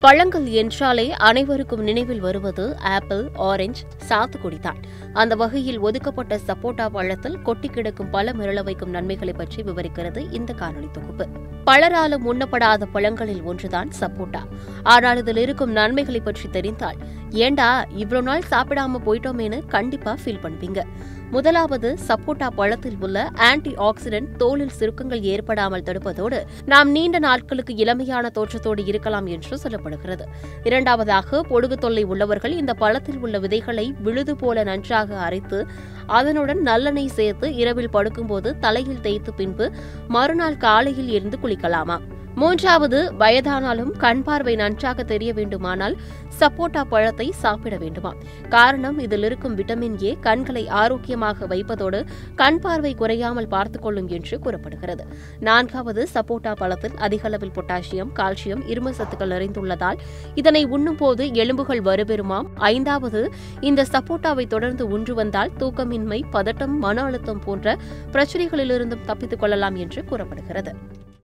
பழங்கள் என்றாலே அனைவருக்கும் நினைவில் வருவது ஆப்பிள் ஆரஞ்சு சாத்துக்குடி தான் அந்த வகையில் ஒதுக்கப்பட்ட சப்போட்டா பழத்தில் கொட்டி கிடக்கும் பல மிரள வைக்கும் நன்மைகளை பற்றி விவரிக்கிறது இந்த காணொலி தொகுப்பு பலராலும் உண்ணப்படாத பழங்களில் ஒன்றுதான் சப்போட்டா ஆனால் இதில் இருக்கும் நன்மைகளை பற்றி தெரிந்தால் ஏண்டா இவ்வளோ நாள் சாப்பிடாம போயிட்டோமேனு கண்டிப்பா ஃபீல் பண்ணுவீங்க முதலாவது சப்போட்டா பழத்தில் உள்ள ஆன்டி ஆக்சிடென்ட் தோலில் சுருக்கங்கள் ஏற்படாமல் தடுப்பதோடு நாம் நீண்ட நாட்களுக்கு இளமையான தோற்றத்தோடு இருக்கலாம் என்று சொல்லப்படுகிறது இரண்டாவதாக பொடுகு தொல்லை உள்ளவர்கள் இந்த பழத்தில் உள்ள விதைகளை விழுது போல நன்றாக அரைத்து அதனுடன் நல்லெண்ணெய் சேர்த்து இரவில் படுக்கும்போது தலையில் தேய்த்து பின்பு மறுநாள் காலையில் இருந்து குளிக்கலாமா மூன்றாவது வயதானாலும் கண் பார்வை நன்றாக தெரிய வேண்டுமானால் சப்போட்டா பழத்தை சாப்பிட வேண்டுமா காரணம் இதில் இருக்கும் விட்டமின் ஏ கண்களை ஆரோக்கியமாக வைப்பதோடு கண் பார்வை குறையாமல் பார்த்துக் கொள்ளும் என்று கூறப்படுகிறது நான்காவது சப்போட்டா பழத்தில் அதிக அளவில் பொட்டாசியம் கால்சியம் இரும்பு சத்துக்கள் நிறைந்துள்ளதால் இதனை உண்ணும்போது எலும்புகள் வலுப்பெறுமாம் ஐந்தாவது இந்த சப்போட்டாவை தொடர்ந்து உண்டு வந்தால் தூக்கமின்மை பதட்டம் மன அழுத்தம் போன்ற பிரச்சனைகளிலிருந்தும் தப்பித்துக் கொள்ளலாம் என்று கூறப்படுகிறது